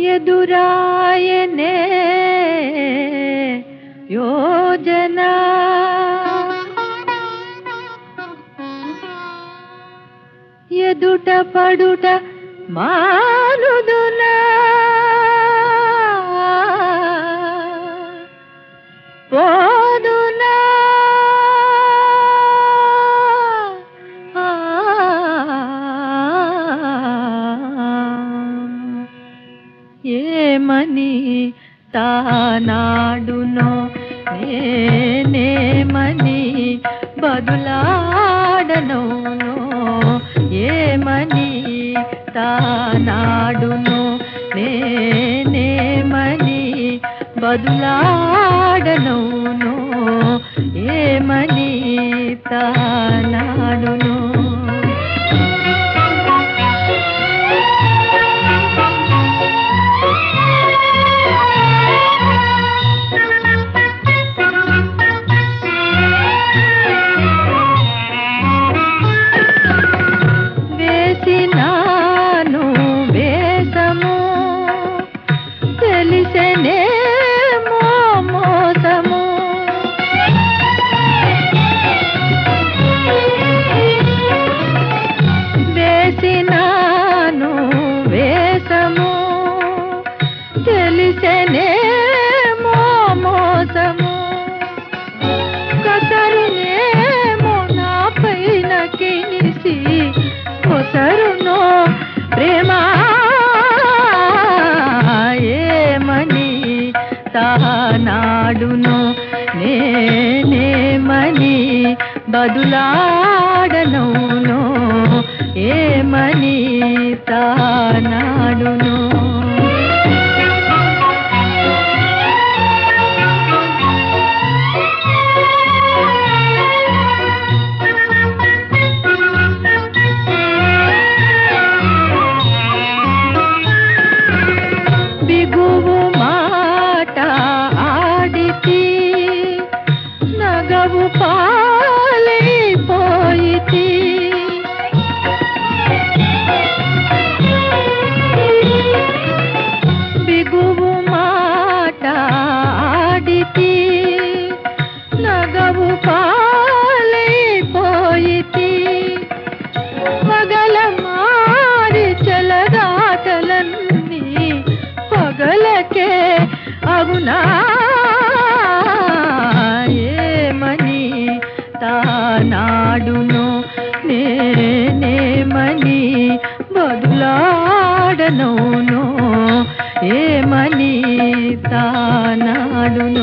ఎదురాయనే యోజన ఎదుట పడుట మానుదునా పోదునా ఆ ఏమని తానాడునో నేనేమని బదులాడనో ఏమని తానాడునో నేనేమని బదులాడనో ఏమని తానాడునో వేసినాను వేసము తెలిసెనేమో మోసము వేసినాను వేసము తెలిసెనేమో మోసము కసరునేమో నా పైన కినిసి కొసరునో ప్రేమ ఏమని తానాడునో నేనేమని బదులాడనౌనో ఏమని తానాడునో బిగువు మాట ఆడితి నగవు పాలైపోయితి బిగువు మాట ఆడితి నగవు పాలైపోయితి పగల మారి చలగాటలన్నీ పగలకే అగునా ఏమని తానాడును నేనేమని బదులాడనౌను ఏమని తానాడును